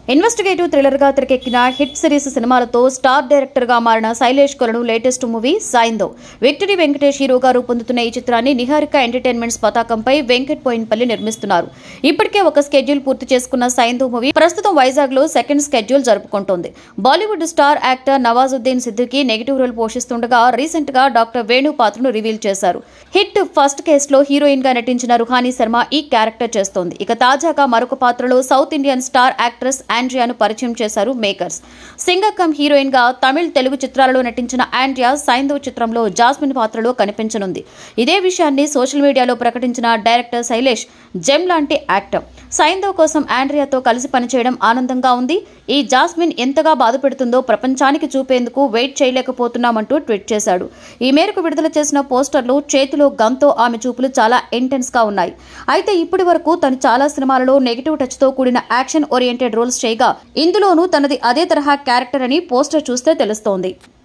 investigative thriller గా తెరకెక్కిన hit series సినిమాలతో స్టార్ డైరెక్టర్ గా మారిన శైలేష్ కొలను లేటెస్ట్ మూవీ సాయిందో విక్టరీ వెంకటేష్ హీరోగా రూపొందుతున్న ఈ చిత్రాన్ని నిహారిక ఎంటర్టైన్మెంట్స్ పతాకంపై వెంకట్ పోయిన్పల్లి నిర్మిస్తున్నారు ఇప్పటికే ఒక స్కెడ్యూల్ పూర్తి చేసుకున్న సైందో మూవీ ప్రస్తుతం వైజాగ్ లో సెకండ్ స్కెడ్యూల్ జరుపుకుంటోంది Bollywood star actor Nawazuddin Siddiqui negative role పోషిస్తుండగా రీసెంట్ గా డాక్టర్ వేణు పాత్రను రివీల్ చేశారు హిట్ ఫస్ట్ కేసులో హీరోయిన్ గా నటించిన రుహానీ శర్మ ఈ క్యారెక్టర్ చేస్తోంది ఇక తాజాగా మరొక పాత్రలో సౌత్ ఇండియన్ స్టార్ యాక్ట్రెస్ ఆండ్రియాను పరిచయం చేశారు మేకర్స్ సింగర్ కమ్ హీరోయిన్ గా తమిళ్ తెలుగు చిత్రాలలో నటించిన ఆండ్రియా సైంధవ్ చిత్రంలో జాస్మిన్ పాత్రలో కనిపించనుంది ఇదే విషయాన్ని సోషల్ మీడియాలో ప్రకటించిన డైరెక్టర్ శైలేష్ జెమ్ లాంటి యాక్టర్ సైంధవ్ కోసం ఆండ్రియాతో కలిసి పనిచేయడం ఆనందంగా ఉంది ఈ జాస్మిన్ ఎంతగా బాధపెడుతుందో ప్రపంచానికి చూపేందుకు వెయిట్ చేయలేకపోతున్నామంటూ ట్వీట్ చేశాడు ఈ మేరకు విడుదల చేసిన పోస్టర్లు చేతిలో గంతో ఆమె చూపులు చాలా ఇంటెన్స్ గా ఉన్నాయి అయితే ఇప్పటి వరకు తను చాలా సినిమాలలో నెగిటివ్ టచ్ తో కూడిన యాక్షన్ ఓరియంటెడ్ రోల్స్ చేయగా ఇందులోనూ తనది అదే తరహా క్యారెక్టర్ అని పోస్టర్ చూస్తే తెలుస్తోంది